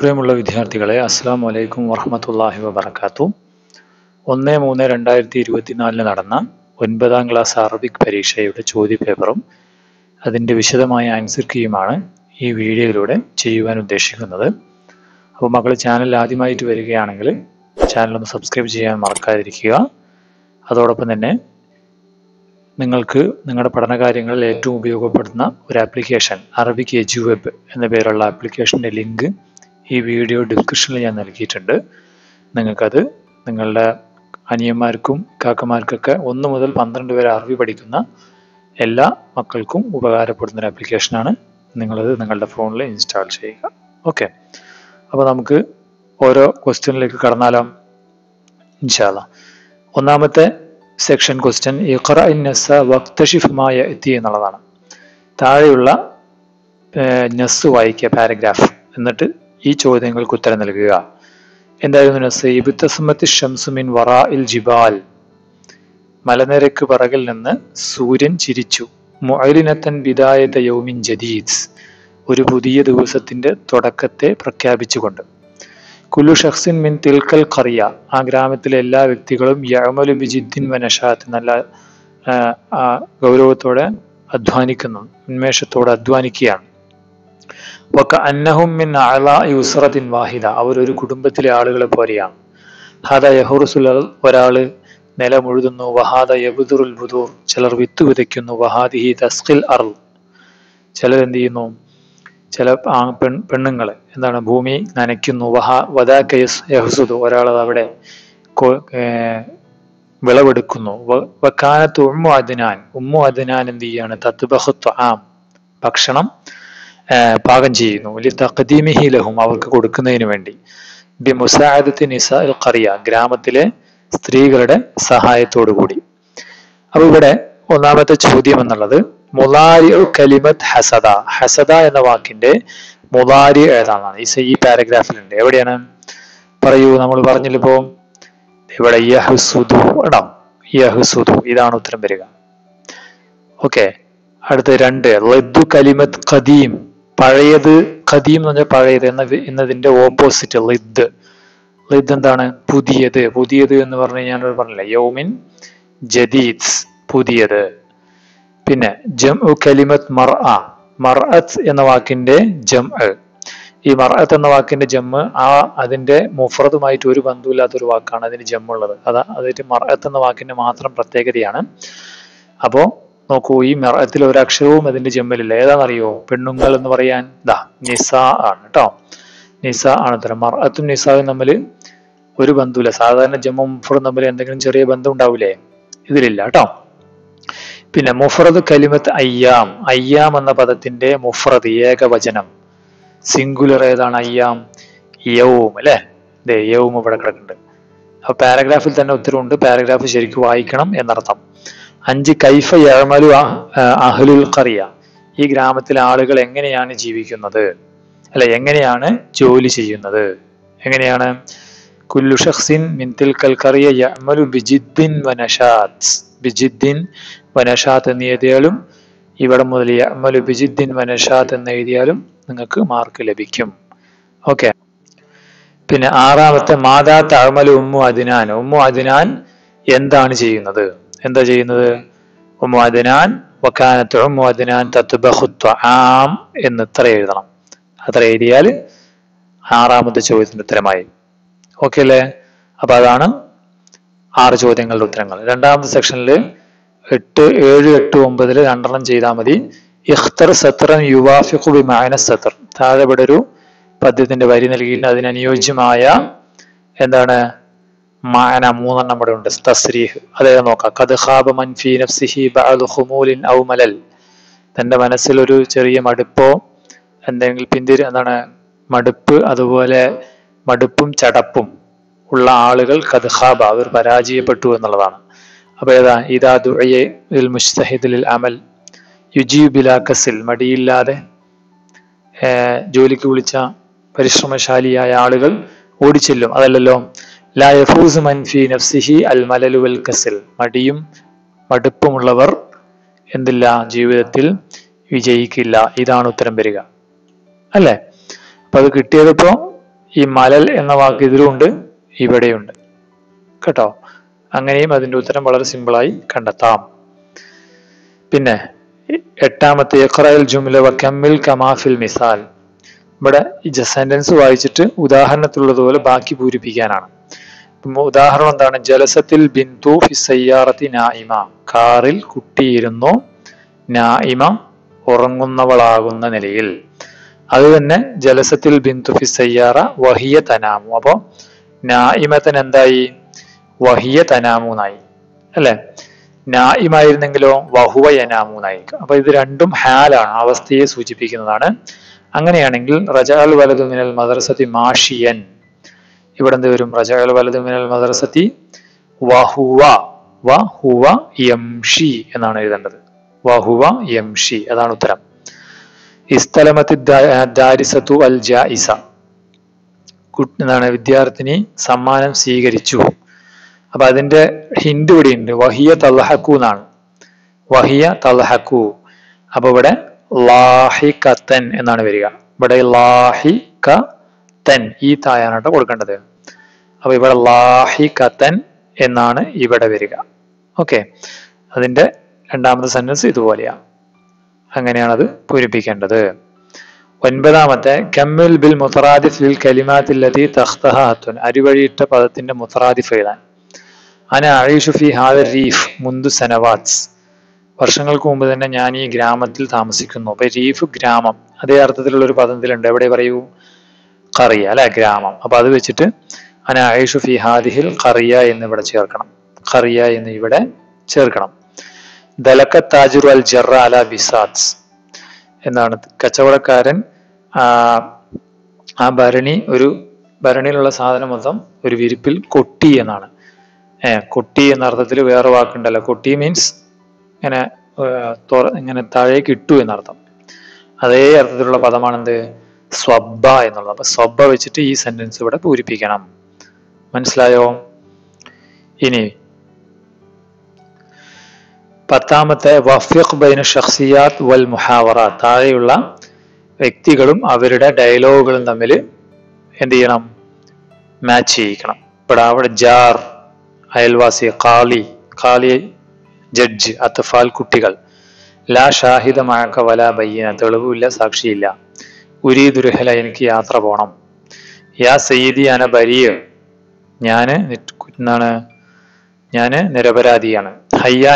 പ്രിയമുള്ള വിദ്യാർത്ഥികളെ അസ്സാം വലൈക്കും വറഹമത്തല്ലാഹി വബർക്കാത്തു ഒന്ന് മൂന്ന് രണ്ടായിരത്തി ഇരുപത്തിനാലിന് നടന്ന ഒൻപതാം ക്ലാസ് അറബിക് പരീക്ഷയുടെ ചോദ്യപേപ്പറും അതിൻ്റെ വിശദമായ ആൻസർ കീയുമാണ് ഈ വീഡിയോയിലൂടെ ചെയ്യുവാൻ ഉദ്ദേശിക്കുന്നത് അപ്പോൾ മകൾ ചാനൽ ആദ്യമായിട്ട് വരികയാണെങ്കിൽ ചാനൽ ഒന്ന് സബ്സ്ക്രൈബ് ചെയ്യാൻ മറക്കാതിരിക്കുക അതോടൊപ്പം തന്നെ നിങ്ങൾക്ക് നിങ്ങളുടെ പഠനകാര്യങ്ങളിൽ ഏറ്റവും ഉപയോഗപ്പെടുന്ന ഒരു ആപ്ലിക്കേഷൻ അറബിക് എജു വെബ് എന്ന പേരുള്ള ആപ്ലിക്കേഷൻ്റെ ലിങ്ക് ഈ വീഡിയോ ഡിസ്ക്രിപ്ഷനിൽ ഞാൻ നൽകിയിട്ടുണ്ട് നിങ്ങൾക്കത് നിങ്ങളുടെ അനിയന്മാർക്കും കാക്കമാർക്കൊക്കെ ഒന്ന് മുതൽ പന്ത്രണ്ട് വരെ അറബി പഠിക്കുന്ന എല്ലാ മക്കൾക്കും ഉപകാരപ്പെടുന്ന ഒരു ആപ്ലിക്കേഷനാണ് നിങ്ങളത് നിങ്ങളുടെ ഫോണിൽ ഇൻസ്റ്റാൾ ചെയ്യുക ഓക്കെ അപ്പോൾ നമുക്ക് ഓരോ ക്വസ്റ്റ്യനിലേക്ക് കടന്നാലോ ഇൻഷാല്ല ഒന്നാമത്തെ സെക്ഷൻ ക്വസ്റ്റ്യൻ ഇഖറ നസ വക്തഷിഫുമായ എത്തി എന്നുള്ളതാണ് താഴെയുള്ള നസ് വായിക്കുക പാരഗ്രാഫ് എന്നിട്ട് ഈ ചോദ്യങ്ങൾക്ക് ഉത്തരം നൽകുക എന്തായിരുന്നു നസ് ഇബുത്തസമത്തി ഷംസുമിൻ വറാ ഇൽ ജിബാൽ മലനിരക്ക് പറകിൽ നിന്ന് സൂര്യൻ ചിരിച്ചു മുഅലിനത്തൻ ബിദായത യൗമിൻ ജദീദ് ഒരു പുതിയ ദിവസത്തിന്റെ തുടക്കത്തെ പ്രഖ്യാപിച്ചുകൊണ്ട് കുലു ഷഖ്സിൻ മിൻ തിൽക്കൽ ഖറിയ ആ ഗ്രാമത്തിലെ എല്ലാ വ്യക്തികളും യമലു ബിജിദ്ദിൻ വനഷാത്ത് നല്ല ഗൗരവത്തോടെ അധ്വാനിക്കുന്നു ഉന്മേഷത്തോടെ അധ്വാനിക്കുകയാണ് വക്ക അന്നഹും മിൻ അള യുസ്രത്തിൻ വാഹിദ അവരൊരു കുടുംബത്തിലെ ആളുകളെ പോലെയാണ് ഹാദ യഹുറുസുൽ ഒരാള് നിലമുഴുതുന്നു വഹാദ യബുദുറുൽ ബുദൂർ ചിലർ വിത്ത് വിതയ്ക്കുന്നു വഹാദിഹി തസ്കിൽ അർ ചിലർ എന്ത് ചെയ്യുന്നു ചില ആ പെൺ പെണ്ണുങ്ങൾ എന്താണ് ഭൂമി നനയ്ക്കുന്നു വഹാ വദാക്ക യഹ്സുദു ഒരാൾ അവിടെ വിളവെടുക്കുന്നു വക്കാനത്ത് ഉമ്മു അദ്നാൻ ഉമ്മു അദ്നാൻ എന്ത് ചെയ്യാണ് തത്ബഹത്വ ആം ഭക്ഷണം പാകം ചെയ്യുന്നു വലിയ തഖദീമിഹി ലഹും അവർക്ക് കൊടുക്കുന്നതിന് വേണ്ടി ബി മുസാദത്തി നിസ ഖറിയ ഗ്രാമത്തിലെ സ്ത്രീകളുടെ സഹായത്തോടു കൂടി അപ്പൊ ഇവിടെ ഒന്നാമത്തെ ചോദ്യം എന്നുള്ളത് മുലാരി കലിമത്ത് ഹസദ ഹസദ എന്ന വാക്കിന്റെ മുലാരി ഏതാണെന്നാണ് ഈ ഈ പാരഗ്രാഫിലുണ്ട് എവിടെയാണ് പറയൂ നമ്മൾ പറഞ്ഞില്ലിപ്പോ ഇവിടെ യഹ്സുദു ഇടാം യഹ്സുദു ഇതാണ് ഉത്തരം വരിക ഓക്കെ അടുത്ത രണ്ട് ലദ്ദു കലിമത്ത് ഖദീം പഴയത് ഖദീം എന്ന് പറഞ്ഞാൽ പഴയത് എന്ന എന്നതിന്റെ ഓപ്പോസിറ്റ് ലിദ് ലിദ് എന്താണ് പുതിയത് പുതിയത് എന്ന് പറഞ്ഞു ഞാൻ പറഞ്ഞില്ല യൗമിൻ ജദീദ് പുതിയത് പിന്നെ ജം കലിമത്ത് മർ ആ മർഅത്ത് എന്ന വാക്കിന്റെ ജം ഈ മർഅത്ത് എന്ന വാക്കിന്റെ ജമ്മ് ആ അതിന്റെ മുഫറതുമായിട്ട് ഒരു ബന്ധമില്ലാത്ത ഒരു വാക്കാണ് അതിന് ജമ്മുള്ളത് അതാ അതായത് മർഅത്ത് എന്ന വാക്കിന്റെ മാത്രം പ്രത്യേകതയാണ് അപ്പോ നോക്കൂ ഈ മറത്തിൽ ഒരു അക്ഷരവും അതിന്റെ ജമ്മലില്ല ഏതാണെന്നറിയോ പെണ്ണുങ്ങൾ എന്ന് പറയാൻ ദാ നിസ ആണ് കേട്ടോ നിസ ആണ് ഉത്തരം മറത്തും നിസാവും തമ്മിൽ ഒരു ബന്ധമില്ല സാധാരണ ജമ്മും മുഫറും തമ്മിൽ എന്തെങ്കിലും ചെറിയ ബന്ധം ഉണ്ടാവില്ലേ ഇതിലില്ല കേട്ടോ പിന്നെ മുഫറദ് കലിമത്ത് അയ്യാം അയ്യാം എന്ന പദത്തിന്റെ മുഫറദ് ഏകവചനം സിംഗുലർ ഏതാണ് അയ്യാം യവും അല്ലെ ദേ യവും ഇവിടെ കിടക്കുന്നുണ്ട് അപ്പൊ പാരഗ്രാഫിൽ തന്നെ ഉത്തരവുണ്ട് പാരഗ്രാഫ് ശരിക്കും വായിക്കണം എന്നർത്ഥം അഞ്ച് കൈഫ യമലു അഹ്ലുൽ ഖറിയ ഈ ഗ്രാമത്തിലെ ആളുകൾ എങ്ങനെയാണ് ജീവിക്കുന്നത് അല്ല എങ്ങനെയാണ് ജോലി ചെയ്യുന്നത് എങ്ങനെയാണ് കുല്ലു ഷഖ്സിൻ മിൻ തിൽക്കൽ ഖറിയ യമലു ബിജിദ്ദിൻ വനഷാത്ത് ബിജിദ്ദിൻ വനഷാത്ത് എന്ന് എഴുതിയാലും ഇവിടെ മുതൽ യമലു ബിജിദ്ദിൻ വനഷാത്ത് എന്ന് എഴുതിയാലും നിങ്ങൾക്ക് മാർക്ക് ലഭിക്കും ഓക്കെ പിന്നെ ആറാമത്തെ മാതാ തഴമലു ഉമ്മു അദിനാൻ ഉമ്മു അദിനാൻ എന്താണ് ചെയ്യുന്നത് എന്താ ചെയ്യുന്നത് ഉമ്മു അദിനാൻ വക്കാനത്ത് ഉമ്മു അദിനാൻ തത്ബഹുത്വ ആം എന്ന് ഇത്ര എഴുതണം അത്ര എഴുതിയാൽ ആറാമത്തെ ചോദ്യത്തിന്റെ ഉത്തരമായി ഓക്കെ അല്ലേ അപ്പൊ അതാണ് ആറ് ചോദ്യങ്ങളുടെ ഉത്തരങ്ങൾ രണ്ടാമത്തെ സെക്ഷനിൽ എട്ട് ഏഴ് എട്ട് ഒമ്പതിൽ രണ്ടെണ്ണം ചെയ്താൽ മതി ഇഖ്തർ സത്രൻ യുവാഫിഖു ബി മായന സത്തർ താഴെ ഇവിടെ ഒരു പദ്യത്തിന്റെ വരി നൽകിയിട്ട് അതിനനുയോജ്യമായ എന്താണ് മാന മൂന്നെണ്ണം ഇവിടെ ഉണ്ട് തസ്രീഹ് അതേ നോക്കാം കത് ഖാബ മൻഫി നഫ്സിഹി ബഅദു ഖുമൂലിൻ ഔ മലൽ തന്റെ മനസ്സിൽ ഒരു ചെറിയ മടുപ്പോ എന്തെങ്കിലും പിന്തിരി എന്താണ് മടുപ്പ് അതുപോലെ മടുപ്പും ചടപ്പും ഉള്ള ആളുകൾ കത് ഖാബ അവർ പരാജയപ്പെട്ടു എന്നുള്ളതാണ് അപ്പൊ ഏതാ ഇതാ ദുഅയിൽ മുസ്തഹിദിൽ അമൽ യുജീബ് ബിലാക്കസിൽ മടിയില്ലാതെ ജോലിക്ക് വിളിച്ച പരിശ്രമശാലിയായ ആളുകൾ ഓടിച്ചെല്ലും അതല്ലല്ലോ ലാ യഫൂസ് മൻഫി നഫ്സിഹി അൽ മലലു വൽ കസിൽ മടിയും മടുപ്പുമുള്ളവർ എന്തില്ല ജീവിതത്തിൽ വിജയിക്കില്ല ഇതാണ് ഉത്തരം വരിക അല്ലേ അപ്പൊ അത് കിട്ടിയതിപ്പോ ഈ മലൽ എന്ന വാക്ക് ഇതിലുണ്ട് ഇവിടെയുണ്ട് കേട്ടോ അങ്ങനെയും അതിന്റെ ഉത്തരം വളരെ സിമ്പിളായി കണ്ടെത്താം പിന്നെ എട്ടാമത്തെ ഇഖ്റൽ ജുംല വക്കമ്മിൽ കമാഫിൽ മിസാൽ ഇവിടെ ഈ സെന്റൻസ് വായിച്ചിട്ട് ഉദാഹരണത്തിലുള്ളതുപോലെ ബാക്കി പൂരിപ്പിക്കാനാണ് ഇപ്പം ഉദാഹരണം എന്താണ് ജലസത്തിൽ ബിന്ദു ഫിസയ്യാറത്തി നായിമ കാറിൽ കുട്ടിയിരുന്നു നായിമ ഉറങ്ങുന്നവളാകുന്ന നിലയിൽ അത് തന്നെ ജലസത്തിൽ ബിന്ദു ഫിസയ്യാറ വഹിയ തനാമു അപ്പോ നായിമത്തൻ എന്തായി വഹിയ തനാമൂന്നായി അല്ലെ നായിമായിരുന്നെങ്കിലോ വഹുവ യനാമൂന്നായി അപ്പൊ ഇത് രണ്ടും ഹാലാണ് അവസ്ഥയെ സൂചിപ്പിക്കുന്നതാണ് അങ്ങനെയാണെങ്കിൽ റജാൽ വലതു മിനൽ മദ്രസത്തി മാഷിയൻ ഇവിടെ എന്ത് വരും റജാൽ വലതു മിനൽ മദ്രസത്തി വഹുവ വഹുവ യംഷി എന്നാണ് എഴുതേണ്ടത് വഹുവ യംഷി അതാണ് ഉത്തരം ഇസ്തലമത്തി ദാരിസത്തു അൽ ജായിസ എന്താണ് വിദ്യാർത്ഥിനി സമ്മാനം സ്വീകരിച്ചു അപ്പൊ അതിന്റെ ഹിന്റ് ഇവിടെ ഉണ്ട് വഹിയ തലഹക്കു എന്നാണ് വഹിയ തലഹക്കു അപ്പൊ ഇവിടെ ലാഹിക്കത്തൻ എന്നാണ് വരിക ഇവിടെ ലാഹിക്കത്തൻ ഈ തായാണ് കേട്ടോ കൊടുക്കേണ്ടത് അപ്പൊ ഇവിടെ ലാഹിക്കത്തൻ എന്നാണ് ഇവിടെ വരിക ഓക്കെ അതിന്റെ രണ്ടാമത്തെ സെന്റൻസ് ഇതുപോലെയാണ് അങ്ങനെയാണത് പൂരിപ്പിക്കേണ്ടത് ഒൻപതാമത്തെ കമ്മിൽ ബിൽ മുത്തറാദിഫ് ലിൽ കലിമാത്തില്ലതി തഖ്തഹാത്തുൻ അരിവഴിയിട്ട പദത്തിന്റെ മുത്തറാദിഫ് എഴുതാൻ അന അഴീഷു ഫി ഹാദ റീഫ് മുന്തു സനവാത്സ് വർഷങ്ങൾക്ക് മുമ്പ് തന്നെ ഞാൻ ഈ ഗ്രാമത്തിൽ താമസിക്കുന്നു അപ്പൊ റീഫ് ഗ്രാമം അതേ അർത്ഥത്തിലുള്ള ഒരു പദത്തിലുണ്ട് എവിടെ പറയൂ കറിയ അല്ലെ ഗ്രാമം അപ്പൊ അത് വെച്ചിട്ട് അന അഴീഷു ഫി ഹാദിഹിൽ കറിയ എന്ന് ഇവിടെ ചേർക്കണം കറിയ എന്ന് ഇവിടെ ചേർക്കണം ദലക്ക താജുർ അൽ ജറ അല ബിസാത്സ് എന്നാണ് കച്ചവടക്കാരൻ ആ ആ ഭരണി ഒരു ഭരണിയിലുള്ള സാധനം മൊത്തം ഒരു വിരിപ്പിൽ കൊട്ടി എന്നാണ് ഏഹ് കൊട്ടി എന്ന അർത്ഥത്തിൽ വേറെ വാക്കുണ്ടല്ലോ കൊട്ടി മീൻസ് ഇങ്ങനെ ഇങ്ങനെ താഴേക്ക് ഇട്ടു എന്നർത്ഥം അതേ അർത്ഥത്തിലുള്ള പദമാണെന്ത് സ്വബ്ബ എന്നുള്ളത് അപ്പൊ സ്വബ്ബ വെച്ചിട്ട് ഈ സെന്റൻസ് ഇവിടെ പൂരിപ്പിക്കണം മനസ്സിലായോ ഇനി പത്താമത്തെ വഫിഖ് ബൈന ഷഖ്സിയാത്ത് വൽ മുഹാവറ താഴെയുള്ള വ്യക്തികളും അവരുടെ ഡയലോഗുകളും തമ്മിൽ എന്ത് ചെയ്യണം മാച്ച് ചെയ്യിക്കണം ഇവിടെ അവിടെ ജാർ അയൽവാസി കാളി കാളി ജഡ്ജ് അത്തഫാൽ കുട്ടികൾ ലാ ഷാഹിദ മഴക്ക വല ബയ്യന തെളിവില്ല സാക്ഷിയില്ല ഉരീ ദുരഹല എനിക്ക് യാത്ര പോണം യാ സയ്യിദി അന ബരിയ ഞാന് എന്താണ് ഞാന് നിരപരാധിയാണ് ഹയ്യാൻ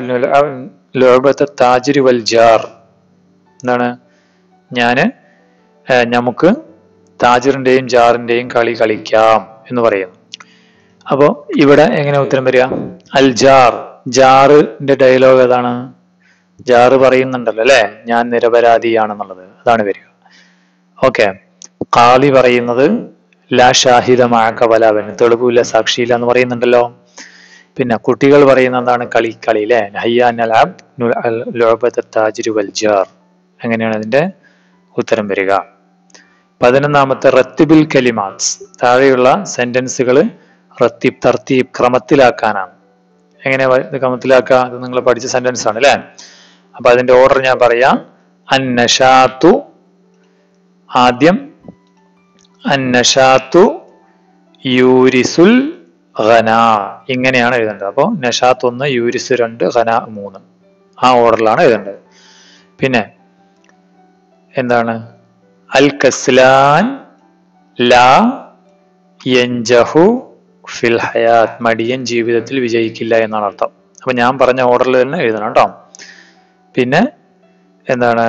താജിരി വൽ ജാർ എന്താണ് ഞാന് നമുക്ക് താജിറിന്റെയും ജാറിന്റെയും കളി കളിക്കാം എന്ന് പറയുന്നു അപ്പോ ഇവിടെ എങ്ങനെ ഉത്തരം വരിക അൽ ജാർ ജാറിന്റെ ഡയലോഗ് ഏതാണ് ജാറ് പറയുന്നുണ്ടല്ലോ അല്ലെ ഞാൻ നിരപരാധിയാണെന്നുള്ളത് അതാണ് വരിക ഓക്കെ കാളി പറയുന്നത് ലാ ഷാഹിദമായ കവലാവൻ തെളിവില്ല സാക്ഷിയില്ല എന്ന് പറയുന്നുണ്ടല്ലോ പിന്നെ കുട്ടികൾ പറയുന്ന എന്താണ് കളി കളി അല്ലെ ഹയ്യാൻ താജിരു വൽ ജാർ അങ്ങനെയാണ് അതിന്റെ ഉത്തരം വരിക പതിനൊന്നാമത്തെ റത്തിബിൽ കലിമാത്സ് താഴെയുള്ള സെന്റൻസുകൾ റത്തീബ് തർത്തീബ് ക്രമത്തിലാക്കാനാണ് എങ്ങനെ ക്രമത്തിലാക്കുക അത് നിങ്ങൾ പഠിച്ച സെന്റൻസ് ആണ് അല്ലെ അപ്പൊ അതിന്റെ ഓർഡർ ഞാൻ പറയാം അന്നഷാത്തു ആദ്യം അന്നഷാത്തു യൂരിസുൽ ഖന ഇങ്ങനെയാണ് എഴുതേണ്ടത് അപ്പോൾ നഷാത്ത് ഒന്ന് യൂരിസ് രണ്ട് ഖന മൂന്ന് ആ ഓർഡറിലാണ് എഴുതേണ്ടത് പിന്നെ എന്താണ് അൽ കസ്ലാൻ ലാ യൻജഹു ഫിൽ ഹയാത്ത് മടിയൻ ജീവിതത്തിൽ വിജയിക്കില്ല എന്നാണ് അർത്ഥം അപ്പൊ ഞാൻ പറഞ്ഞ ഓർഡറിൽ തന്നെ എഴുതണം കേട്ടോ പിന്നെ എന്താണ്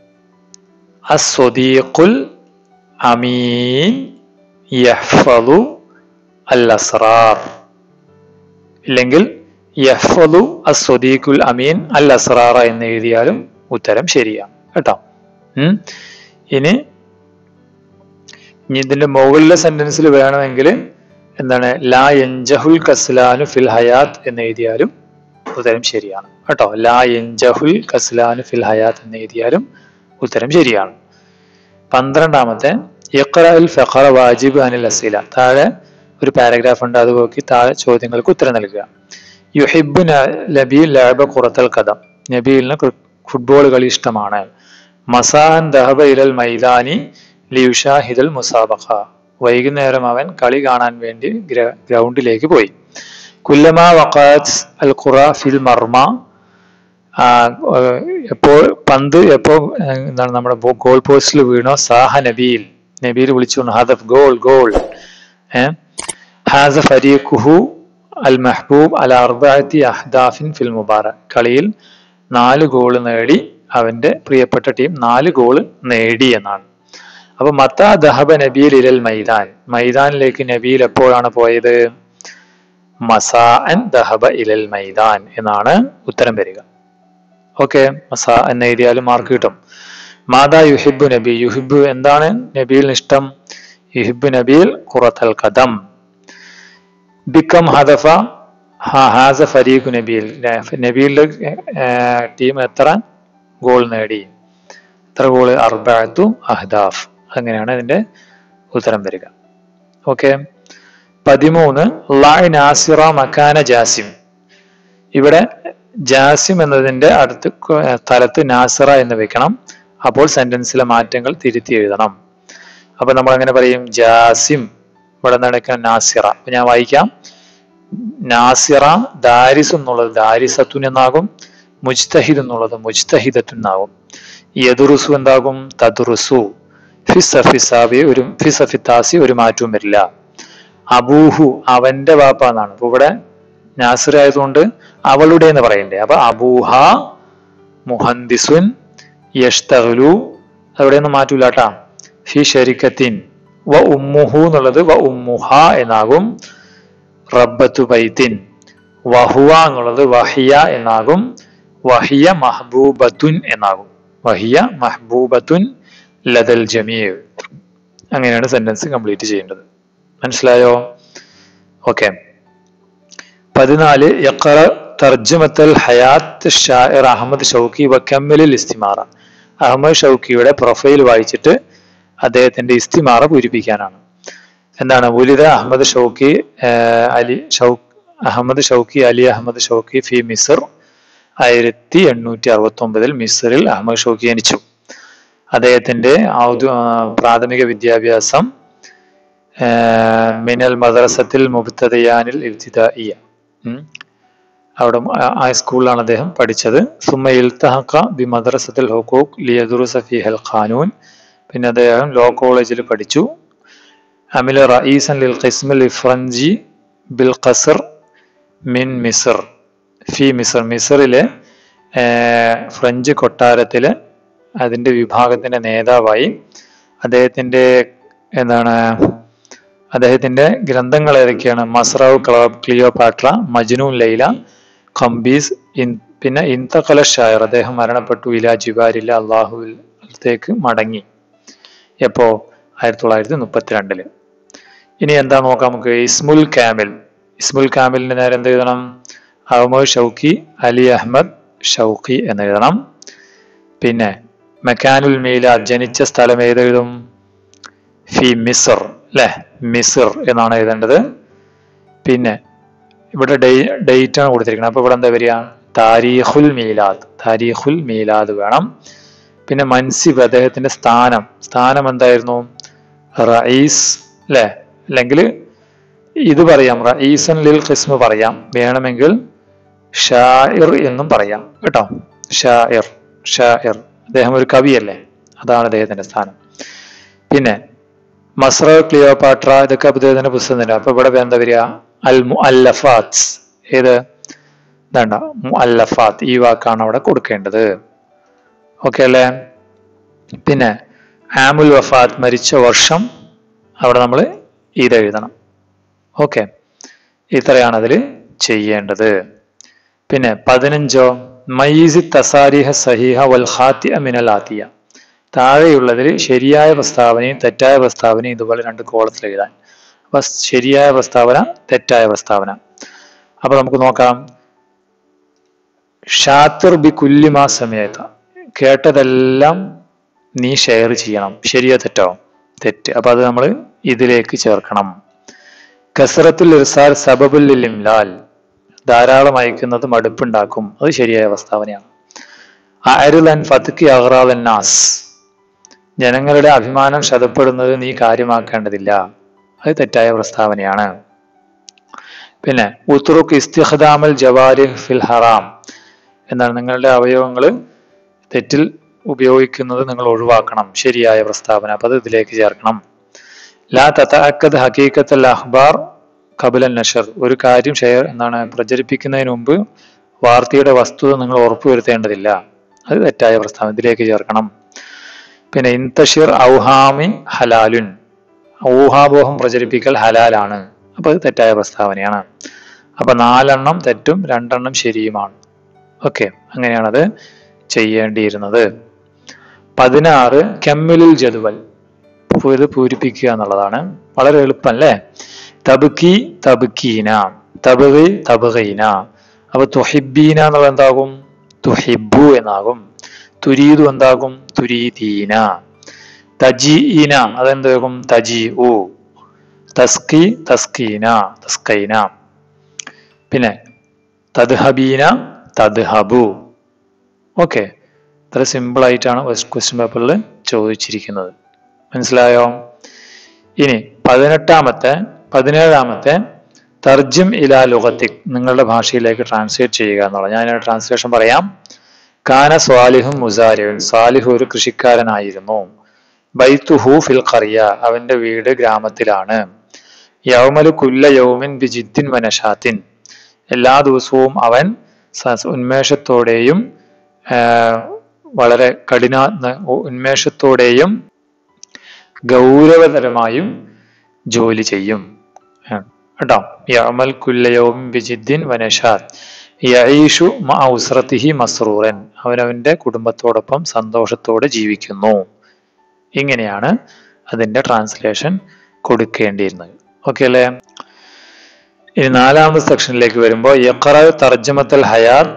അസ്വദീഖുൽ അമീൻ യഹ്ഫദു അൽ അസ്റാർ ഇല്ലെങ്കിൽ യഹ്ഫദു അസ്വദീഖുൽ അമീൻ അൽ അസ്റാറ എന്ന് എഴുതിയാലും ഉത്തരം ശരിയാണ് കേട്ടോ ഉം ഇനി ഇനി ഇതിന്റെ മുകളിലെ സെന്റൻസിൽ വേണമെങ്കിൽ എന്താണ് ലാ എൻജഹുൽ കസ്ലാനു ഫിൽ ഹയാത്ത് എന്ന് എഴുതിയാലും ഉത്തരം ശരിയാണ് കേട്ടോ ലാ എൻജഹുൽ കസ്ലാനു ഫിൽ ഹയാത്ത് എന്ന് എഴുതിയാലും ഉത്തരം ശരിയാണ് പന്ത്രണ്ടാമത്തെ ഇഖ്റഅൽ ഫഖറ വാജിബ് അനിൽ അസീല താഴെ ഒരു പാരഗ്രാഫ് ഉണ്ട് അത് നോക്കി താഴെ ചോദ്യങ്ങൾക്ക് ഉത്തരം നൽകുക യുഹിബു നബി ലാബ കുറത്തൽ കഥം നബീലിന് ഫുട്ബോൾ കളി ഇഷ്ടമാണ് മസാൻ ദഹബ ഇലൽ മൈതാനി ലിയുഷാഹിദൽ മുസാബഖ വൈകുന്നേരം അവൻ കളി കാണാൻ വേണ്ടി ഗ്ര- ഗ്രൗണ്ടിലേക്ക് പോയി കുല്ലമ വഖാത്ത് അൽ ഖുറ ഫിൽ മർമ ആ, ഏഹ്, എപ്പോൾ പന്ത് എപ്പോ ഏഹ്, എന്താണ് നമ്മുടെ ബോ- ഗോൾ പോസ്റ്റിൽ വീണോ സാഹ നബീൽ നബീൽ വിളിച്ചു ഹദഫ് ഗോൾ ഗോൾ ഏഹ് ഹാസ ഫരീഖുഹു അൽ മെഹബൂബ് അൽ അർബാത്തി അഹ്ദാഫിൻ ഫിൽ മുബാറക് കളിയിൽ നാല് ഗോൾ നേടി അവന്റെ പ്രിയപ്പെട്ട ടീം നാല് ഗോൾ നേടി എന്നാണ് അപ്പൊ മത്ത ദഹബ നബീൽ ഇലൽ മൈതാൻ മൈതാനിലേക്ക് നബീൽ എപ്പോഴാണ് പോയത് മസാഅൻ ദഹബ ഇലൽ മൈതാൻ എന്നാണ് ഉത്തരം വരിക ഓക്കെ മസാ എന്ന് എഴുതിയാലും മാർക്ക് കിട്ടും മാതാ യുഹിബു നബി യുഹിബു എന്താണ് നബീലിന് ഇഷ്ടം യുഹിബു നബീൽ ഖുറത്തൽ കദം ബിക്കം ഹദഫ ഹ- ഹാസ ഫരീഖു നബീൽ നബീലിന്റെ ടീം എത്ര ഗോൾ നേടി എത്ര ഗോൾ അർബാത്തു അഹ്ദാഫ് അങ്ങനെയാണ് ഇതിന്റെ ഉത്തരം വരിക ഓക്കെ പതിമൂന്ന് ലായ് നാസിറ മക്കാന ജാസിം ഇവിടെ ജാസിം എന്നതിന്റെ അടുത്ത് ക- സ്ഥലത്ത് നാസിറ എന്ന് വെക്കണം അപ്പോൾ സെന്റൻസിലെ മാറ്റങ്ങൾ തിരുത്തി എഴുതണം അപ്പൊ നമ്മൾ എങ്ങനെ പറയും ജാസിം ഇവിടെ നടക്കുന്ന നാസിറ അപ്പൊ ഞാൻ വായിക്കാം നാസിറ ദാരിസ് എന്നുള്ളത് ദാരിസത്തുൻ എന്നാകും മുജ്തഹിദ് എന്നുള്ളത് മുജ്തഹിദത്തുൻ എന്നാകും യദുറുസു എന്താകും തദുറുസു ഫിസഫിസാബി ഒരു ഫിസഫിത്താസി ഒരു മാറ്റവും വരില്ല അബൂഹു അവന്റെ വാപ്പ എന്നാണ് അപ്പൊ ഇവിടെ നാസിർ ആയതുകൊണ്ട് അവളുടെ എന്ന് പറയണ്ടേ അപ്പൊ അബൂഹ മുഹന്ദിസുൻ യഷ്തഹലു അവിടെയൊന്നും മാറ്റൂല കേട്ടാ ഫി ഷരിക്കത്തിൻ വ ഉമ്മുഹു എന്നുള്ളത് വ ഉമ്മുഹ എന്നാകും റബ്ബത്തു ബൈത്തിൻ വഹുവ എന്നുള്ളത് വഹിയ എന്നാകും വഹിയ മഹബൂബത്തുൻ എന്നാകും വഹിയ മഹബൂബത്തുൻ ലദൽ ജമീർ അങ്ങനെയാണ് സെന്റൻസ് കംപ്ലീറ്റ് ചെയ്യേണ്ടത് മനസ്സിലായോ ഓക്കെ പതിനാല് യഖറ തർജമത്തൽ ഹയാത്ത് ഷായർ അഹമ്മദ് ഷൗക്കി വക്കമ്മലിൽ ഇസ്തിമാറ അഹമ്മദ് ഷൗക്കിയുടെ പ്രൊഫൈൽ വായിച്ചിട്ട് അദ്ദേഹത്തിന്റെ ഇസ്തിമാറ പൂരിപ്പിക്കാനാണ് എന്താണ് ഉലിത അഹമ്മദ് ഷൗക്കി ആഹ് അലി ഷൗ Ahmed Shawqi Ali Ahmed Shawqi ഫി മിസർ ആയിരത്തി എണ്ണൂറ്റി അറുപത്തി ഒമ്പതിൽ മിസറിൽ അഹമ്മദ് ഷൗക്കി ജനിച്ചു അദ്ദേഹത്തിന്റെ ഔദ്യോ ആഹ് പ്രാഥമിക വിദ്യാഭ്യാസം ആഹ് മിനൽ മദ്രസത്തിൽ മുബ്തദയാനിൽ ഇബ്തിദായിയ ഉം. അവിടെ ആ- ആ സ്കൂളിലാണ് അദ്ദേഹം പഠിച്ചത് സുമ ഇൽത്തഹക്ക ബി മദ്രസത്തിൽ ഹുക്കൂക്ക് ലിയദുറുസ ഫിഹൽ ഖാനൂൻ പിന്നെ അദ്ദേഹം ലോ കോളേജിൽ പഠിച്ചു അമില റഈസൻ ലിൽ ഖിസ്മിൽ ഇഫ്രഞ്ചി ബിൽ ഖസർ മിൻ മിസർ ഫി മിസർ മിസറിലെ ആഹ്, ഫ്രഞ്ച് കൊട്ടാരത്തിലെ അതിന്റെ വിഭാഗത്തിന്റെ നേതാവായി അദ്ദേഹത്തിന്റെ എന്താണ് അദ്ദേഹത്തിന്റെ ഗ്രന്ഥങ്ങൾ ഏതൊക്കെയാണ് മസ്രാവ് ക്ലിയോപാട്ര മജ്നൂൻ ലൈല ഖംബീസ് ഇൻ പിന്നെ ഇന്തഖല ഷായർ അദ്ദേഹം മരണപ്പെട്ടു ഇലാ ജിബാരില്ല അള്ളാഹുവിലേക്ക് മടങ്ങി എപ്പോ ആയിരത്തി തൊള്ളായിരത്തി മുപ്പത്തിരണ്ടില് ഇനി എന്താ നോക്കാം നമുക്ക് ഇസ്മുൽ കാമിൽ ഇസ്മുൽ കാമിലിന്റെ നേരെ എന്ത് എഴുതണം Ahmed Shawqi Ali Ahmed Shawqi എന്ന് എഴുതണം പിന്നെ മെക്കാനുൽ മീലാദ് ജനിച്ച സ്ഥലം ഏതെഴുതും ഫി മിസർ അല്ലെ മിസർ എന്നാണ് എഴുതേണ്ടത് പിന്നെ ഇവിടെ ഡേറ്റ് ആണ് കൊടുത്തിരിക്കുന്നത് അപ്പൊ ഇവിടെ എന്താ വരിക താരീഖുൽ മീലാദ് താരീഖുൽ മീലാദ് വേണം പിന്നെ മൻസിബ് അദ്ദേഹത്തിന്റെ സ്ഥാനം സ്ഥാനം എന്തായിരുന്നു റഈസ് അല്ലെ അല്ലെങ്കിൽ ഇത് പറയാം റഈസൻ ലിൽ ഖിസ്മ് പറയാം വേണമെങ്കിൽ ഷാഇർ എന്നും പറയാം കേട്ടോ ഷാഇർ ഷാഇർ അദ്ദേഹം ഒരു കവിയല്ലേ അതാണ് അദ്ദേഹത്തിന്റെ സ്ഥാനം പിന്നെ മസ്ര ക്ലിയോപാട്ര ഇതൊക്കെ അദ്ദേഹത്തിന്റെ പുസ്തകം തന്നെ അപ്പൊ ഇവിടെ എന്താ വരിക അൽ മുഅല്ലഫാത്ത് ഏത് ഇതാണ്ട മുഅല്ലഫാത്ത് ഈ വാക്കാണ് അവിടെ കൊടുക്കേണ്ടത് ഓക്കെ അല്ലേ പിന്നെ ആമുൽ വഫാത്ത് മരിച്ച വർഷം അവിടെ നമ്മൾ ഇത് എഴുതണം ഓക്കെ ഇത്രയാണ് അതിൽ ചെയ്യേണ്ടത് പിന്നെ പതിനഞ്ചോ മയീസി തസാരിഹ സഹിഹ വൽ ഖാത്തി മിനൽ ആത്തിയ താഴെയുള്ളതിൽ ശരിയായ പ്രസ്താവനയും തെറ്റായ പ്രസ്താവനയും ഇതുപോലെ രണ്ട് കോളത്തിൽ എഴുതാൻ അപ്പൊ ശരിയായ പ്രസ്താവന തെറ്റായ പ്രസ്താവന അപ്പൊ നമുക്ക് നോക്കാം ഷാത്തിർ ബി കുല്ലിമാ സമയത്ത് കേട്ടതെല്ലാം നീ ഷെയർ ചെയ്യണം ശരിയോ തെറ്റോ തെറ്റ് അപ്പൊ അത് നമ്മൾ ഇതിലേക്ക് ചേർക്കണം കസറത്തുൽ ഇർസാൽ സബബുൽ ഇംലാൽ ധാരാളം അയക്കുന്നത് മടുപ്പുണ്ടാക്കും അത് ശരിയായ പ്രസ്താവനയാണ് അരുൽ അൻ ഫത്കി അഹ്റാൽ നാസ് ജനങ്ങളുടെ അഭിമാനം ശതപ്പെടുന്നത് നീ കാര്യമാക്കേണ്ടതില്ല അത് തെറ്റായ പ്രസ്താവനയാണ് പിന്നെ ഉത്തുറുക്ക് ഇസ്തിഖദാമൽ ജവാരിഹ് ഫിൽ ഹറാം എന്താണ് നിങ്ങളുടെ അവയവങ്ങൾ തെറ്റിൽ ഉപയോഗിക്കുന്നത് നിങ്ങൾ ഒഴിവാക്കണം ശരിയായ പ്രസ്താവന അപ്പൊ അത് ഇതിലേക്ക് ചേർക്കണം ലാ തത്തഅക്കദ് ഹക്കീക്കത്തൽ അഖ്ബാർ കബുലൻ നഷർ ഒരു കാര്യം ഷെയർ എന്താണ് പ്രചരിപ്പിക്കുന്നതിന് മുമ്പ് വാർത്തയുടെ വസ്തുത നിങ്ങൾ ഉറപ്പുവരുത്തേണ്ടതില്ല അത് തെറ്റായ പ്രസ്താവന ഇതിലേക്ക് ചേർക്കണം പിന്നെ ഇൻതഷിർ ഔഹാമി ഹലാലുൻ ഊഹാപോഹം പ്രചരിപ്പിക്കൽ ഹലാലാണ് അപ്പൊ അത് തെറ്റായ പ്രസ്താവനയാണ് അപ്പൊ നാലെണ്ണം തെറ്റും രണ്ടെണ്ണം ശരിയുമാണ് ഓക്കെ അങ്ങനെയാണത് ചെയ്യേണ്ടിയിരുന്നത് പതിനാറ് കെമ്മിലുൽ ജതുവൽ ഇത് പൂരിപ്പിക്കുക എന്നുള്ളതാണ് വളരെ എളുപ്പം അല്ലേ തബുക്കി തബുക്കീന തബുകി തബുകീന അപ്പൊ തുഹിബീന എന്നുള്ളത് എന്താകും തുഹിബു എന്നാകും തുരീദു എന്താകും തുരീദീന തജീന അതെന്താകും തജി ഉ തസ്കി തസ്കീന തസ്കൈന പിന്നെ തദ്ഹബീന തദ്ഹബു ഓക്കെ ഇത്ര സിമ്പിൾ ആയിട്ടാണ് ക്വസ്റ്റ്യൻ പേപ്പറിൽ ചോദിച്ചിരിക്കുന്നത് മനസ്സിലായോ ഇനി പതിനെട്ടാമത്തെ പതിനേഴാമത്തെ തർജിം ഇലാ ലുഗത്തിക് നിങ്ങളുടെ ഭാഷയിലേക്ക് ട്രാൻസ്ലേറ്റ് ചെയ്യുക എന്നുള്ളത് ഞാൻ ട്രാൻസ്ലേഷൻ പറയാം കാന സ്വാലിഹും മുസാരിൻ സാലിഹു ഒരു കൃഷിക്കാരനായിരുന്നു ബൈത്തുഹു ഫിൽ ഖറിയ അവന്റെ വീട് ഗ്രാമത്തിലാണ് യൗമലു കുല്ല യൗമിൻ ബിജിദ്ദിൻ വനഷാത്തിൻ എല്ലാ ദിവസവും അവൻ ഉന്മേഷത്തോടെയും വളരെ കഠിന ഉന്മേഷത്തോടെയും ഗൗരവതരമായും ജോലി ചെയ്യും കേട്ടോ യഅമൽ കുല്ലയവും ബിജിദ്ദിൻ വനഷാത്ത് യഈഷു മൗസ്രത്തിഹി മസ്റൂറൻ അവനവന്റെ കുടുംബത്തോടൊപ്പം സന്തോഷത്തോടെ ജീവിക്കുന്നു ഇങ്ങനെയാണ് അതിന്റെ ട്രാൻസ്ലേഷൻ കൊടുക്കേണ്ടിയിരുന്നത് ഓക്കെ അല്ലേ ഇനി നാലാമത്തെ സെക്ഷനിലേക്ക് വരുമ്പോൾ യഖറ തർജമത്തൽ ഹയാത്ത്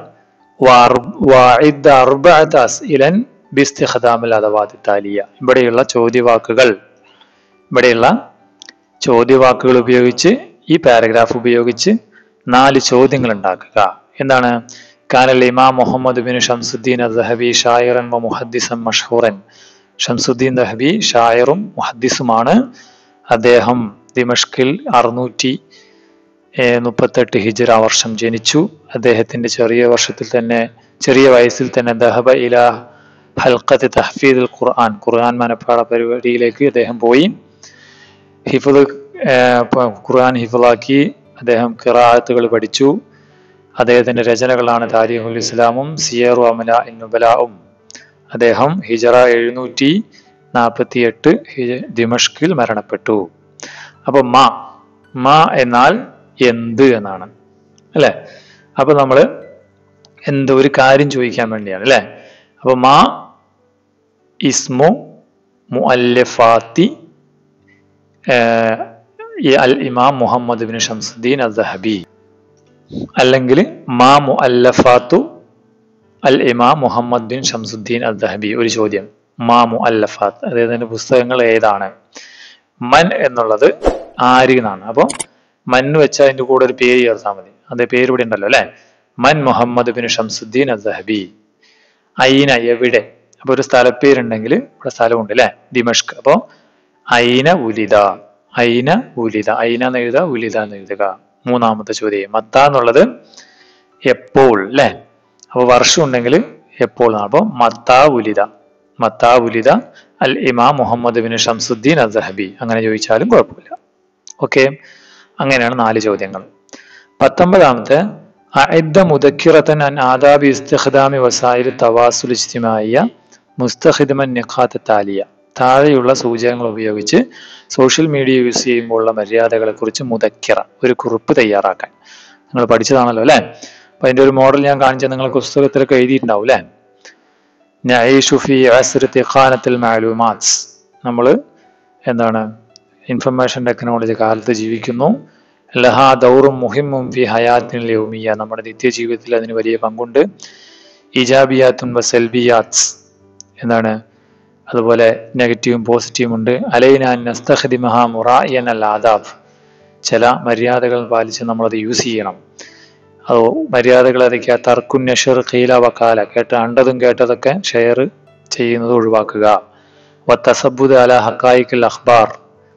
അസ്ഇലൻ ബിസ്തിഖദാമിൽ അഥവാതി താലിയ ഇവിടെയുള്ള ചോദ്യവാക്കുകൾ ഇവിടെയുള്ള ചോദ്യവാക്കുകൾ ഉപയോഗിച്ച് ഈ പാരഗ്രാഫ് ഉപയോഗിച്ച് നാല് ചോദ്യങ്ങൾ ഉണ്ടാക്കുക എന്താണ് കാനൽ ഇമാം മുഹമ്മദ് ബിൻ ഷംസുദ്ദീൻ അദ്ഹബി ഷായറൻ വ മുഹദ്ദിസൻ മഷഹൂറൻ ഷംസുദ്ദീൻ ദഹബി ഷായറും മുഹദ്ദിസുമാണ് അദ്ദേഹം ദിമഷ്കിൽ അറുന്നൂറ്റി മുപ്പത്തെട്ട് ഹിജറ വർഷം ജനിച്ചു അദ്ദേഹത്തിന്റെ ചെറിയ വർഷത്തിൽ തന്നെ ചെറിയ വയസ്സിൽ തന്നെ ദഹബ ഇല ഹൽക്കത്ത് തഹഫീദുൽ ഖുർആൻ ഖുർആൻ മനപ്പാട പരിപാടിയിലേക്ക് അദ്ദേഹം പോയി ഹിഫുദ് ഖുർആൻ ഹിഫുലാക്കി അദ്ദേഹം കിറാത്തുകൾ പഠിച്ചു അദ്ദേഹത്തിന്റെ രചനകളാണ് താരിഖുൽ ഇസ്ലാമും സിയറു അമല ഇന്നുബലാവും അദ്ദേഹം ഹിജറ എഴുന്നൂറ്റി നാൽപ്പത്തി എട്ട് ദിമഷ്കിൽ മരണപ്പെട്ടു അപ്പൊ മ മ എന്നാൽ എന്ത് എന്നാണ് അല്ലെ അപ്പൊ നമ്മള് എന്ത് ഒരു കാര്യം ചോദിക്കാൻ വേണ്ടിയാണ് അല്ലെ അപ്പൊ മാ ഇസ്മു മുഅല്ലഫാത്തി അൽ ഇമാം മുഹമ്മദ് ബിൻ ഷംസുദ്ദീൻ അദ്ഹബി അല്ലെങ്കിൽ മാ മുഅല്ലഫാത്തു അൽ ഇമാം മുഹമ്മദ് ബിൻ ഷംസുദ്ദീൻ അദ്ഹബി ഒരു ചോദ്യം മാ മുഅല്ലഫാത്ത് അദ്ദേഹത്തിന്റെ പുസ്തകങ്ങൾ ഏതാണ് മൻ എന്നുള്ളത് ആര് എന്നാണ് അപ്പോൾ മൻ വെച്ചാൽ അതിന്റെ കൂടെ ഒരു പേര് ചേർത്താൽ മതി അതേ പേര് ഇവിടെ ഉണ്ടല്ലോ അല്ലെ മൻ മുഹമ്മദ് ബിൻ ഷംസുദ്ദീൻ അദ്ഹബി ഐന എവിടെ അപ്പൊ ഒരു സ്ഥലപ്പേരുണ്ടെങ്കിൽ ഇവിടെ സ്ഥലമുണ്ട് അല്ലെ ദിമഷ്ക് അപ്പോ ഐന ഉലിത ഐന ഉലിത ഐന എന്ന് എഴുതുക ഉലിത എന്ന് എഴുതുക മൂന്നാമത്തെ ചോദ്യം മത്ത എന്നുള്ളത് എപ്പോൾ അല്ലെ അപ്പൊ വർഷം ഉണ്ടെങ്കിൽ എപ്പോൾ എന്നാണ് അപ്പൊ മത്ത ഉലിത മത്ത ഉലിത അൽ ഇമാം മുഹമ്മദ് ബിൻ ഷംസുദ്ദീൻ അദ്ഹബി അങ്ങനെ ചോദിച്ചാലും കുഴപ്പമില്ല ഓക്കെ അങ്ങനെയാണ് നാല് ചോദ്യങ്ങൾ പത്തൊമ്പതാമത്തെ അഇദ്ദ മുദക്കിറത്തൻ അൻ ആദാബി ഇസ്തിഖ്ദാമി വസായിൽ തവാസുൽ ഇജ്തിമായ മുസ്തഖിദ്മൻ നിഖാത്ത് താലിയ താഴെയുള്ള സൂചകങ്ങൾ ഉപയോഗിച്ച് സോഷ്യൽ മീഡിയ യൂസ് ചെയ്യുമ്പോഴുള്ള മര്യാദകളെ കുറിച്ച് മുദക്കിറ ഒരു കുറിപ്പ് തയ്യാറാക്കാൻ നിങ്ങൾ പഠിച്ചതാണല്ലോ അല്ലെ അപ്പൊ അതിന്റെ ഒരു മോഡൽ ഞാൻ കാണിച്ചാൽ നിങ്ങൾ പുസ്തകത്തിലൊക്കെ എഴുതിയിട്ടുണ്ടാവും അല്ലെ നഈഷുഫി ഖാനത്തിൽ മാലൂമാത്സ് നമ്മൾ എന്താണ് ഇൻഫർമേഷൻ ടെക്നോളജി കാലത്ത് ജീവിക്കുന്നു ലഹാ ദൗറും മുഹിമും ഫി ഹയാത്തിൻ യൗമിയ നമ്മുടെ നിത്യജീവിതത്തിൽ അതിന് വലിയ പങ്കുണ്ട് ഇജാബിയാത്തുൻ വ സെൽബിയാത്സ് എന്താണ് അതുപോലെ നെഗറ്റീവും പോസിറ്റീവും ഉണ്ട് അലൈന നസ്തഖദിമഹ മുറായൻ അൽ ആദാബ് ചില മര്യാദകൾ പാലിച്ച് നമ്മളത് യൂസ് ചെയ്യണം അത് മര്യാദകൾ അതൊക്കെ തർക്കുൻ നഷർ ഖീല വക്കാല കേട്ട് കണ്ടതും കേട്ടതൊക്കെ ഷെയർ ചെയ്യുന്നത് ഒഴിവാക്കുക വ തസബുദ് അല ഹക്കായിക്കൽ അഖ്ബാർ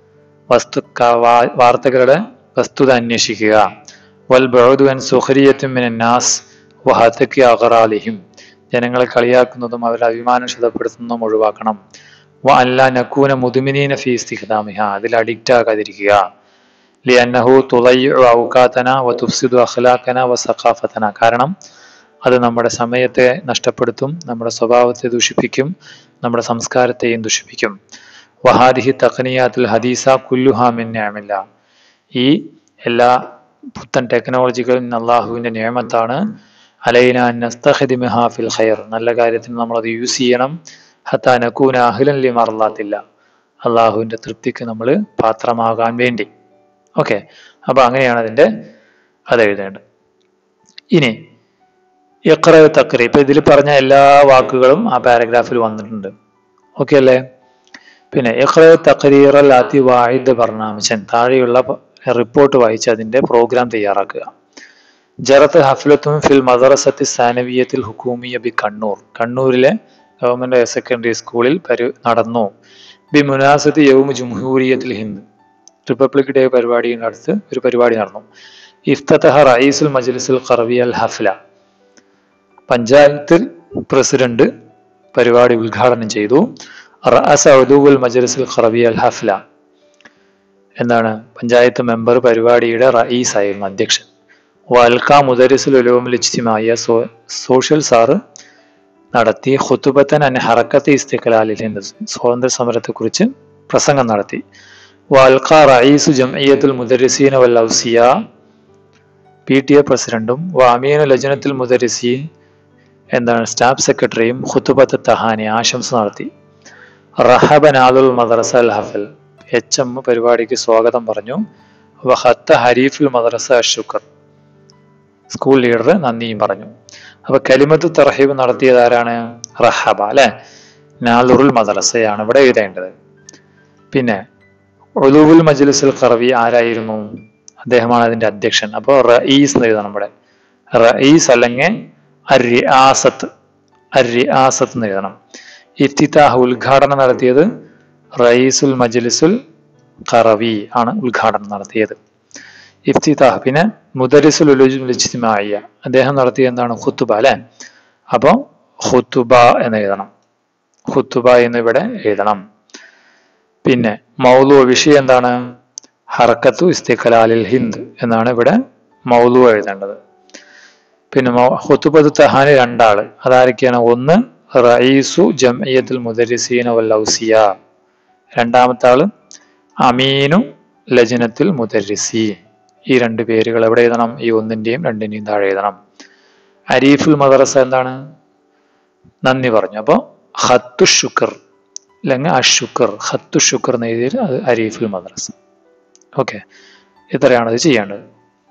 വസ്തു വാർത്തകളുടെ വസ്തുത അന്വേഷിക്കുക വൽ ബഅദു അൻ സുഖരിയത്തും മിനന്നാസ് വഹതക്കി അഗറാലിഹിം ജനങ്ങളെ കളിയാക്കുന്നതും അവരുടെ അഭിമാനം ക്ഷതപ്പെടുത്തുന്നതും ഒഴിവാക്കണം വ അല്ല നക്കൂന മുതുമിനീന ഫീ ഇസ്തിഖ്ദാമിഹ അതിൽ അഡിക്റ്റ് ആകാതിരിക്കുക ലിയന്നഹു തുളയ്യു ഔക്കാത്തന വ തുഫ്സിദു അഖ്ലാഖന വ സഖാഫത്തന കാരണം അത് നമ്മുടെ സമയത്തെ നഷ്ടപ്പെടുത്തും നമ്മുടെ സ്വഭാവത്തെ ദുഷിപ്പിക്കും നമ്മുടെ സംസ്കാരത്തെയും ദുഷിപ്പിക്കും വഹാദിഹി തഖനിയാത്തുൽ ഹദീസ കുല്ലുഹാമിൻ ഞാമില്ല ഈ എല്ലാ പുത്തൻ ടെക്നോളജികളും അള്ളാഹുവിന്റെ നിയമത്താണ് അലൈന നസ്തഖദിമിഹ ഫിൽ ഖൈർ നല്ല കാര്യത്തിന് നമ്മൾ അത് യൂസ് ചെയ്യണം ഹത്താ നക്കൂന അഹ്ലൻ ലി മറല്ലാത്തില്ല അള്ളാഹുവിന്റെ തൃപ്തിക്ക് നമ്മൾ പാത്രമാകാൻ വേണ്ടി ഓക്കെ അപ്പൊ അങ്ങനെയാണ് അതിന്റെ അത് എഴുതേണ്ടത് ഇനി ഇഖ്റ തക്രി ഇപ്പൊ ഇതിൽ പറഞ്ഞ എല്ലാ വാക്കുകളും ആ പാരഗ്രാഫിൽ വന്നിട്ടുണ്ട് ഓക്കെ അല്ലേ പിന്നെ ഇഖ്റ തക്രീർ അല്ലാത്തി വായിദ് ബർണാമിച്ചൻ താഴെയുള്ള റിപ്പോർട്ട് വായിച്ച് അതിന്റെ പ്രോഗ്രാം തയ്യാറാക്കുക ജറത്ത് ഹഫ്ലത്തും ഫിൽ മദറസത്തി സാനവിയത്തിൽ ഹുക്കൂമിയ ബി കണ്ണൂർ കണ്ണൂരിലെ ഗവൺമെന്റ് ഹയർ സെക്കൻഡറി സ്കൂളിൽ പരി നടന്നു ബി മുനാസത്ത് യൗമ് ജുംഹൂരിയത്തിൽ ഹിന്ദ് റിപ്പബ്ലിക് ഡേ പരിപാടിയുടെ അടുത്ത് ഒരു പരിപാടി നടന്നു ഇഫ്തഹ റയീസുൽ മജ്ലിസുൽ ഖർവി അൽ ഹഫ്ല പഞ്ചായത്തിൽ പ്രസിഡന്റ് പരിപാടി ഉദ്ഘാടനം ചെയ്തു റഅസ ഉദൂബുൽ മജ്ലിസുൽ ഖർവി അൽ ഹഫ്ല എന്താണ് പഞ്ചായത്ത് മെമ്പർ പരിപാടിയുടെ റയീസ് ആയിരുന്നു അധ്യക്ഷൻ വൽക്ക മുദരിസുൽ ഉലൂമുൽ ഇജ്തിമായ സോ സോഷ്യൽ സാറ് നടത്തി ഖുത്തുബത്തൻ അൻ ഹറക്കത്ത് ഇസ്തിഖലാലിൽ ഹിന്ദ് സ്വാതന്ത്ര്യ സമരത്തെക്കുറിച്ച് പ്രസംഗം നടത്തി വാൽഖ റയീസു ജംഇയ്യത്തുൽ മുദരിസീൻ വൽ ഔസിയ പി ടി എ പ്രസിഡന്റും വാമീനു ലജനത്തുൽ മുദരിസീൻ എന്താണ് സ്റ്റാഫ് സെക്രട്ടറിയും ഖുത്തുബത്ത് തഹാനി ആശംസ നടത്തി റഹബ നാദുൽ മദ്രസ അൽ ഹഫൽ എച്ച് എം പരിപാടിക്ക് സ്വാഗതം പറഞ്ഞു വഹത്ത ഹരീഫുൽ മദ്രസ അഷുക്കർ സ്കൂൾ ലീഡർ നന്ദിയും പറഞ്ഞു അപ്പൊ കലിമത്ത് തർഹീബ് നടത്തിയത് ആരാണ് റഹബ അല്ലെ നാദുറുൽ മദ്രസയാണ് ഇവിടെ എഴുതേണ്ടത് പിന്നെ ഒലൂബുൽ മജ്ലിസുൽ ഖറവി ആരായിരുന്നു അദ്ദേഹമാണ് അതിന്റെ അധ്യക്ഷൻ അപ്പോൾ റഈസ് എന്ന് എഴുതണം ഇവിടെ റഈസ് അല്ലെങ്കിൽ അരിആസത്ത് അരിആസത്ത് എന്ന് എഴുതണം ഇഫ്തിതാഹ് ഉദ്ഘാടനം നടത്തിയത് റയീസുൽ മജ്ലിസുൽ ഖറവി ആണ് ഉദ്ഘാടനം നടത്തിയത് ഇഫ്തിതാഹ് പിന്നെ മുദരിസുൽ ഉലുജ്മായ അദ്ദേഹം നടത്തിയ എന്താണ് ഖുത്തുബ അല്ലെ അപ്പോൾ ഖുത്തുബ എന്ന് എഴുതണം ഖുത്തുബ എന്ന് ഇവിടെ എഴുതണം പിന്നെ മൗലു വിഷയം എന്താണ് ഹർക്കത്തു ഇസ്തിഖലാലിൽ ഹിന്ദ് എന്നാണ് ഇവിടെ മൗലു എഴുതേണ്ടത് പിന്നെ ഹുത്തുബത്ത് തഹാന് രണ്ടാള് അതാരൊക്കെയാണ് ഒന്ന് റയീസു ജംഇയത്തുൽ മുദരിസീന വൽ ഔസിയ രണ്ടാമത്തെ ആള് അമീനു ലജനത്തുൽ മുദരിസീൻ ഈ രണ്ട് പേരുകൾ എവിടെ എഴുതണം ഈ ഒന്നിന്റെയും രണ്ടിന്റെയും താഴെ എഴുതണം അരീഫുൽ മദ്രസ എന്താണ് നന്ദി പറഞ്ഞു അപ്പോൾ ഹത്തു ഷുക്കർ അല്ലെങ്കിൽ അഷുക്കർ ഹത്തു ഷുക്കർ എന്ന് എഴുതിയാൽ അത് അരീഫുൽ മദ്രസ ഓക്കെ ഇത്രയാണ് അത് ചെയ്യേണ്ടത്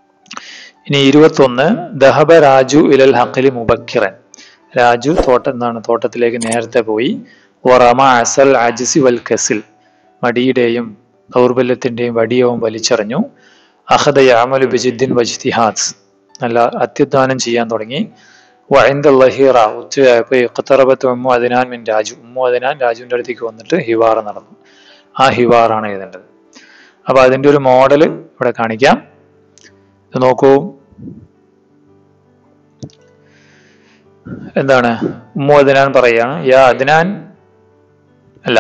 ഇനി ഇരുപത്തൊന്ന് ദഹബ രാജു ഇലൽ ഹഖലി മുബക്കിറൻ രാജു തോട്ടം എന്താണ് തോട്ടത്തിലേക്ക് നേരത്തെ പോയി ഒറമ അസൽ അജിസി വൽ കസിൽ മടിയുടെയും ദൗർബല്യത്തിന്റെയും വടിയവും വലിച്ചെറിഞ്ഞു അഹദ യാമലു ബിജിദ്ദിൻ വജ്തിഹാദ് നല്ല അത്യുദ്ധാനം ചെയ്യാൻ തുടങ്ങി വൈന്ദ ലഹീറ ഉച്ചയായപ്പോൾ ഇഖ്തറബത്ത് ഉമ്മു അതിനാൻ മിൻ രാജു ഉമ്മു അതിനാൻ രാജുവിന്റെ അടുത്തേക്ക് വന്നിട്ട് ഹിവാർ നടന്നു ആ ഹിവാറാണ് എഴുതേണ്ടത് അപ്പൊ അതിന്റെ ഒരു മോഡൽ ഇവിടെ കാണിക്കാം ഇത് നോക്കൂ എന്താണ് ഉമ്മു അതിനാൻ പറയാണ് യാ അതിനാൻ അല്ല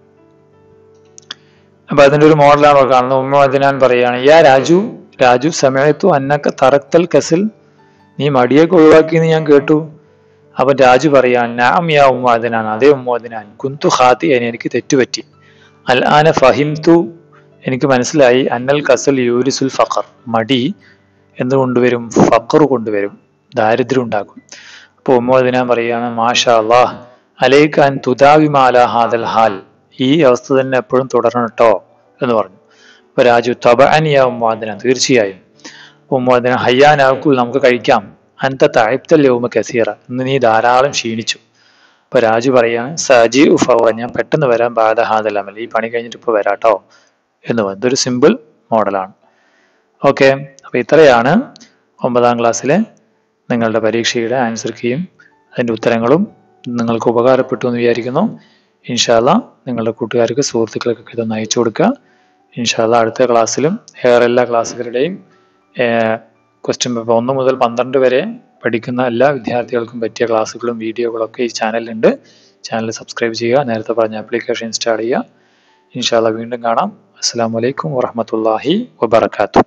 അപ്പൊ അതിന്റെ ഒരു മോഡലാണ് ഇവിടെ കാണുന്നത് ഉമ്മു അതിനാൻ പറയാണ് യാ രാജു രാജു സമയത്തു അന്നക്ക തറക്തൽ കസിൽ നീ മടിയൊക്കെ ഒഴിവാക്കിയെന്ന് ഞാൻ കേട്ടു അപ്പൊ രാജു പറയാൻ നാം യാ ഉമ്മ അതിനാൻ അതേ ഉമ്മ അതിനാൻ കുന്തു ഹാത്തി എനിക്ക് തെറ്റുപറ്റി അൽ ആന ഫഹിംതു എനിക്ക് മനസ്സിലായി അന്നൽ കസൽ യൂരിസുൽ ഫഖർ മടി എന്ത് കൊണ്ടുവരും ഫഖർ കൊണ്ടുവരും ദാരിദ്ര്യം ഉണ്ടാക്കും അപ്പൊ ഉമ്മ അതിനാൻ പറയാണ് മാഷാ അള്ളാഹ് അലൈക്ക് അൻ തുദാവിമാല ഹാദൽ ഹാൽ ഈ അവസ്ഥ തന്നെ എപ്പോഴും തുടരണം കേട്ടോ എന്ന് പറഞ്ഞു അപ്പൊ രാജു തബ അനിയ ഉമ്മാദിന തീർച്ചയായും ഉമ്മാദിന ഹയ്യാനാക്കുൽ നമുക്ക് കഴിക്കാം അൻത താഴ്ത്തല്ലേ ഉമ്മ കസീറ ഇന്ന് നീ ധാരാളം ക്ഷീണിച്ചു അപ്പൊ രാജു പറയാണ് സജി ഉഫവ ഞാൻ പെട്ടെന്ന് വരാം ബാദഹാദൽ അമൽ ഈ പണി കഴിഞ്ഞിട്ട് ഇപ്പൊ വരാട്ടോ എന്ന് പറഞ്ഞു ഇതൊരു സിമ്പിൾ മോഡലാണ് ഓക്കെ അപ്പൊ ഇത്രയാണ് ഒമ്പതാം ക്ലാസ്സിലെ നിങ്ങളുടെ പരീക്ഷയുടെ ആൻസർ കീയും അതിൻ്റെ ഉത്തരങ്ങളും നിങ്ങൾക്ക് ഉപകാരപ്പെട്ടു എന്ന് വിചാരിക്കുന്നു ഇൻഷാല്ല നിങ്ങളുടെ കൂട്ടുകാർക്ക് സുഹൃത്തുക്കൾക്കൊക്കെ ഇതൊന്ന് അയച്ചു കൊടുക്കുക ഇൻഷാല്ല അടുത്ത ക്ലാസ്സിലും വേറെ എല്ലാ ക്ലാസ്സുകളുടെയും ക്വസ്റ്റ്യൻ പേപ്പർ ഒന്ന് മുതൽ പന്ത്രണ്ട് വരെ പഠിക്കുന്ന എല്ലാ വിദ്യാർത്ഥികൾക്കും പറ്റിയ ക്ലാസ്സുകളും വീഡിയോകളൊക്കെ ഈ ചാനലിലുണ്ട് ചാനൽ സബ്സ്ക്രൈബ് ചെയ്യുക നേരത്തെ പറഞ്ഞ ആപ്ലിക്കേഷൻ ഇൻസ്റ്റാൾ ചെയ്യുക ഇൻഷാല്ല വീണ്ടും കാണാം അസ്സാം വലൈക്കും വാഹമത്തല്ലാഹി വബർക്കാത്തു